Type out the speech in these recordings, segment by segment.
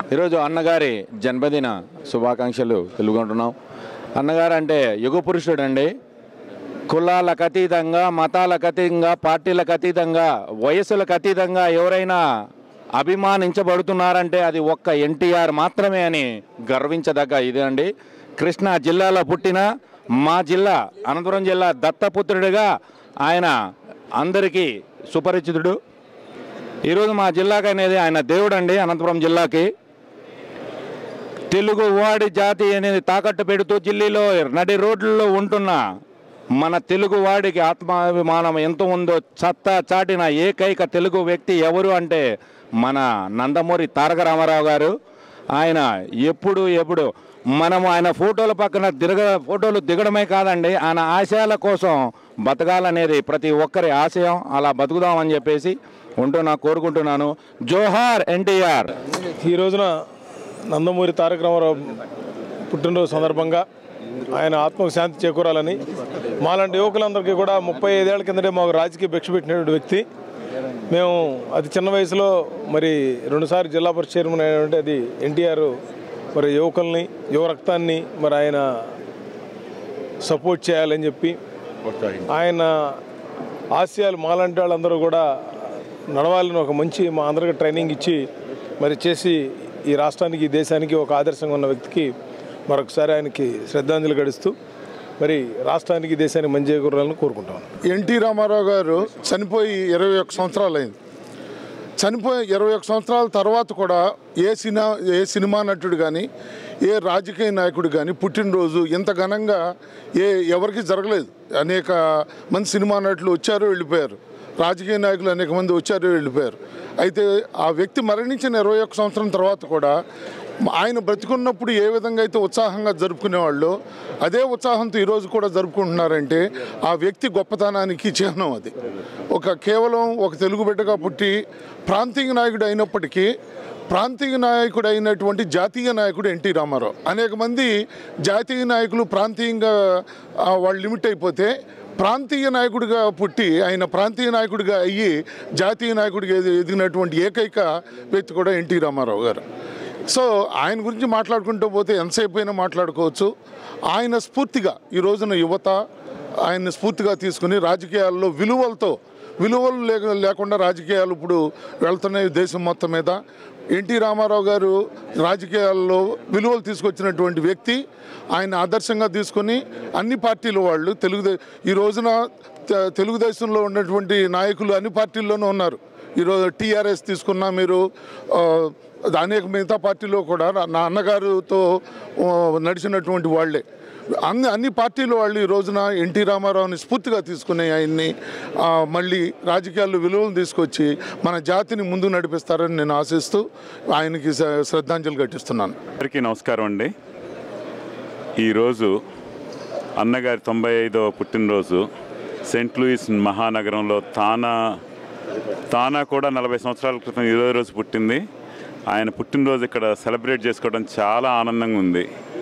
ఈరోజు అన్నగారి జన్మదిన శుభాకాంక్షలు తెలుగుకుంటున్నాం అన్నగారు అంటే యుగ పురుషుడు అండి కులాలకు అతీతంగా మతాలకు అతీతంగా పార్టీలకు అతీతంగా వయసులకు అతీతంగా ఎవరైనా అభిమానించబడుతున్నారంటే అది ఒక్క ఎన్టీఆర్ మాత్రమే అని గర్వించదగ్గ ఇదే అండి కృష్ణా జిల్లాలో పుట్టిన మా జిల్లా అనంతపురం జిల్లా దత్తపుత్రుడిగా ఆయన అందరికీ సుపరిచితుడు ఈరోజు మా జిల్లాకి అనేది ఆయన దేవుడు అండి అనంతపురం జిల్లాకి తెలుగు వాడి జాతి అనేది తాకట్టు పెడుతూ ఢిల్లీలో నడి రోడ్లలో ఉంటున్న మన తెలుగు వాడికి ఆత్మాభిమానం ఎంత ఉందో చత్తా చాటిన ఏకైక తెలుగు వ్యక్తి ఎవరు అంటే మన నందమూరి తారక రామారావు గారు ఆయన ఎప్పుడు ఎప్పుడు మనము ఆయన ఫోటోల పక్కన దిగ ఫోటోలు దిగడమే కాదండి ఆయన ఆశయాల కోసం బతకాలనేది ప్రతి ఒక్కరి ఆశయం అలా బతుకుదామని చెప్పేసి ఉంటూ నాకు కోరుకుంటున్నాను జోహార్ ఎన్టీఆర్ ఈ రోజున నందమూరి తారక రామారావు పుట్టినరోజు సందర్భంగా ఆయన ఆత్మకు శాంతి చేకూరాలని మాలాంటి యువకులందరికీ కూడా ముప్పై ఐదేళ్ల కిందటే మాకు రాజకీయ భిక్ష పెట్టినటువంటి వ్యక్తి మేము అతి చిన్న వయసులో మరి రెండుసార్లు జిల్లా పరిషత్ చైర్మన్ అయినటువంటి అది ఎన్టీఆర్ మరి యువకుల్ని యువ రక్తాన్ని మరి ఆయన సపోర్ట్ చేయాలని చెప్పి ఆయన ఆశయాలు మాలాంటి వాళ్ళందరూ కూడా నడవాలని ఒక మంచి మా అందరికి ట్రైనింగ్ ఇచ్చి మరి చేసి ఈ రాష్ట్రానికి ఈ దేశానికి ఒక ఆదర్శంగా ఉన్న వ్యక్తికి మరొకసారి ఆయనకి శ్రద్ధాంజలి గడుస్తూ మరి రాష్ట్రానికి దేశానికి మంచి చేకూరాలని కోరుకుంటాను ఎన్టీ రామారావు గారు చనిపోయి ఇరవై ఒక్క సంవత్సరాలు అయింది చనిపోయి ఇరవై ఒక్క సంవత్సరాల తర్వాత కూడా ఏ సినిమా ఏ సినిమా నటుడు కానీ ఏ రాజకీయ నాయకుడు కానీ పుట్టినరోజు ఇంత ఘనంగా ఏ ఎవరికి జరగలేదు అనేక మంది సినిమా నటులు వచ్చారు వెళ్ళిపోయారు రాజకీయ నాయకులు అనేక మంది వచ్చారు వెళ్ళిపోయారు అయితే ఆ వ్యక్తి మరణించిన ఇరవై ఒక్క సంవత్సరం తర్వాత కూడా ఆయన బ్రతికున్నప్పుడు ఏ విధంగా అయితే ఉత్సాహంగా జరుపుకునేవాళ్ళు అదే ఉత్సాహంతో ఈరోజు కూడా జరుపుకుంటున్నారంటే ఆ వ్యక్తి గొప్పతనానికి చిహ్నం అది ఒక కేవలం ఒక తెలుగు బిడ్డగా పుట్టి ప్రాంతీయ నాయకుడు అయినప్పటికీ ప్రాంతీయ నాయకుడు అయినటువంటి జాతీయ నాయకుడు ఎన్టీ రామారావు అనేక మంది జాతీయ నాయకులు ప్రాంతీయంగా ఆ, వాళ్ళు లిమిట్ అయిపోతే ప్రాంతీయ నాయకుడిగా పుట్టి ఆయన ప్రాంతీయ నాయకుడిగా అయ్యి జాతీయ నాయకుడిగా ఎది- ఎదిగినటువంటి ఏకైక వ్యక్తి కూడా ఎన్టీ రామారావు గారు సో ఆయన గురించి మాట్లాడుకుంటూ పోతే ఎంతసేపు అయినా మాట్లాడుకోవచ్చు ఆయన స్ఫూర్తిగా ఈ రోజున యువత ఆయన స్ఫూర్తిగా తీసుకుని రాజకీయాల్లో విలువలతో విలువలు లేక లేకుండా రాజకీయాలు ఇప్పుడు వెళ్తున్నాయి దేశం మొత్తం మీద ఎన్టీ రామారావు గారు రాజకీయాల్లో విలువలు తీసుకొచ్చినటువంటి వ్యక్తి ఆయన ఆదర్శంగా తీసుకొని అన్ని పార్టీల వాళ్ళు తెలుగుదే ఈ రోజున తె- తెలుగుదేశంలో ఉన్నటువంటి నాయకులు అన్ని పార్టీల్లోనూ ఉన్నారు ఈరోజు టీఆర్ఎస్ తీసుకున్నా మీరు ఆ, అనేక మిగతా పార్టీలో కూడా నా- నా అన్నగారుతో ఆ, నడిచినటువంటి వాళ్ళే అన్ని అన్ని పార్టీల వాళ్ళు ఈ రోజున ఎన్టీ రామారావుని స్ఫూర్తిగా తీసుకుని ఆయన్ని ఆ, మళ్ళీ రాజకీయాల్లో విలువలు తీసుకొచ్చి మన జాతిని ముందుకు నడిపిస్తారని నేను ఆశిస్తూ ఆయనకి శ్ర- శ్రద్ధాంజలి ఘటిస్తున్నాను అందరికీ నమస్కారం అండి ఈరోజు అన్నగారి తొంభై ఐదవ పుట్టినరోజు సెయింట్ లూయిస్ మహానగరంలో తానా తానా కూడా నలభై సంవత్సరాల క్రితం ఇరవై రోజు పుట్టింది ఆయన పుట్టినరోజు ఇక్కడ సెలబ్రేట్ చేసుకోవడం చాలా ఆనందంగా ఉంది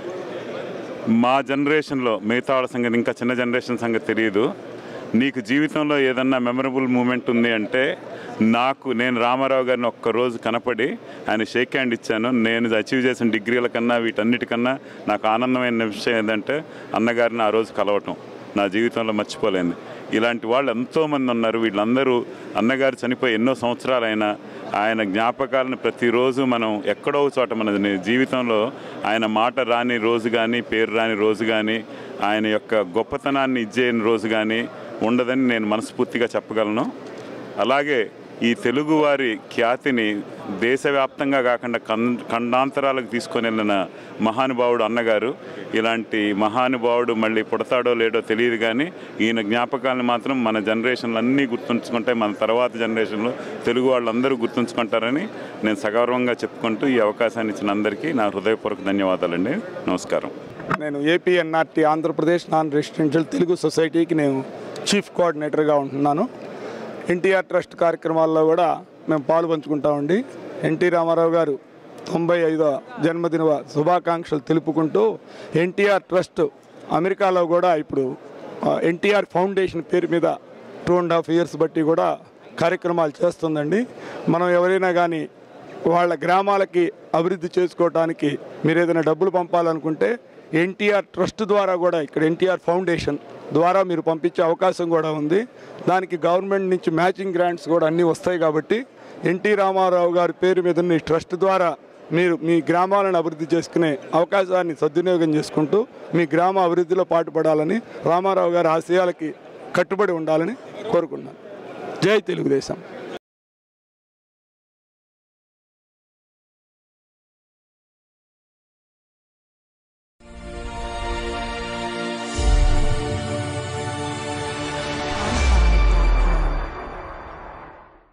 మా జనరేషన్లో మిగతా వాళ్ళ సంగతి ఇంకా చిన్న జనరేషన్ సంగతి తెలియదు నీకు జీవితంలో ఏదన్నా మెమరబుల్ మూమెంట్ ఉంది అంటే నాకు నేను రామారావు గారిని ఒక్కరోజు కనపడి ఆయన షేక్ హ్యాండ్ ఇచ్చాను నేను అచీవ్ చేసిన డిగ్రీల కన్నా వీటన్నిటికన్నా నాకు ఆనందమైన విషయం ఏంటంటే అన్నగారిని ఆ రోజు కలవటం నా జీవితంలో మర్చిపోలేంది ఇలాంటి వాళ్ళు ఎంతోమంది ఉన్నారు వీళ్ళందరూ అన్నగారు చనిపోయి ఎన్నో సంవత్సరాలైనా ఆయన జ్ఞాపకాలను ప్రతిరోజు మనం ఎక్కడో ఒక చోట మన ని- జీవితంలో ఆయన మాట రాని రోజు కానీ పేరు రాని రోజు కానీ ఆయన యొక్క గొప్పతనాన్ని ఇచ్చేయని రోజు కానీ ఉండదని నేను మనస్ఫూర్తిగా చెప్పగలను అలాగే ఈ తెలుగువారి ఖ్యాతిని దేశవ్యాప్తంగా కాకుండా కం ఖండాంతరాలకు తీసుకొని వెళ్ళిన మహానుభావుడు అన్నగారు ఇలాంటి మహానుభావుడు మళ్ళీ పుడతాడో లేడో తెలియదు కానీ ఈయన జ్ఞాపకాలను మాత్రం మన జనరేషన్లు అన్నీ గుర్తుంచుకుంటే మన తర్వాత జనరేషన్లో తెలుగు వాళ్ళందరూ గుర్తుంచుకుంటారని నేను సగౌరవంగా చెప్పుకుంటూ ఈ అవకాశాన్ని ఇచ్చిన అందరికీ నా హృదయపూర్వక ధన్యవాదాలండి నమస్కారం నేను APNRT Andhra Pradesh non residential Telugu సొసైటీకి నేను చీఫ్ కోఆర్డినేటర్గా ఉంటున్నాను ఎన్టీఆర్ ట్రస్ట్ కార్యక్రమాల్లో కూడా మేము పాలు పంచుకుంటామండి ఎన్టీ రామారావు గారు తొంభై ఐదో జన్మదిన శుభాకాంక్షలు తెలుపుకుంటూ ఎన్టీఆర్ ట్రస్ట్ అమెరికాలో కూడా ఇప్పుడు ఎన్టీఆర్ ఫౌండేషన్ పేరు మీద టూ అండ్ హాఫ్ ఇయర్స్ బట్టి కూడా కార్యక్రమాలు చేస్తుందండి మనం ఎవరైనా కానీ వాళ్ళ గ్రామాలకి అభివృద్ధి చేసుకోవడానికి మీరు ఏదైనా డబ్బులు పంపాలనుకుంటే ఎన్టీఆర్ ట్రస్ట్ ద్వారా కూడా ఇక్కడ ఎన్టీఆర్ ఫౌండేషన్ ద్వారా మీరు పంపించే అవకాశం కూడా ఉంది దానికి గవర్నమెంట్ నుంచి మ్యాచింగ్ గ్రాంట్స్ కూడా అన్నీ వస్తాయి కాబట్టి ఎన్టీ రామారావు గారి పేరు మీద ఉన్న ఈ ట్రస్ట్ ద్వారా మీరు మీ గ్రామాలను అభివృద్ధి చేసుకునే అవకాశాన్ని సద్వినియోగం చేసుకుంటూ మీ గ్రామ అభివృద్ధిలో పాటుపడాలని రామారావు గారి ఆశయాలకి కట్టుబడి ఉండాలని కోరుకున్నాను జై తెలుగుదేశం